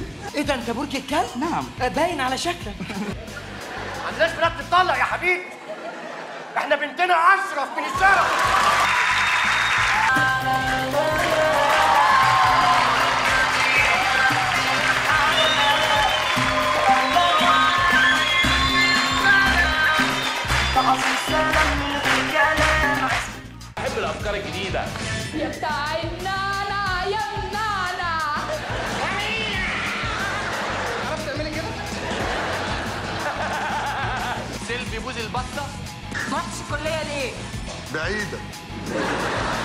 ايه ده انت برج الكلب؟ نعم. آه، باين على شكلك عندناش بنات تطلق يا حبيبي احنا بنتنا اشرف من الشرف بحب الافكار الجديده يا بتاع النانا يا النانا سيلفي بوز البطه ما رحتش الكليه ليه؟ بعيدة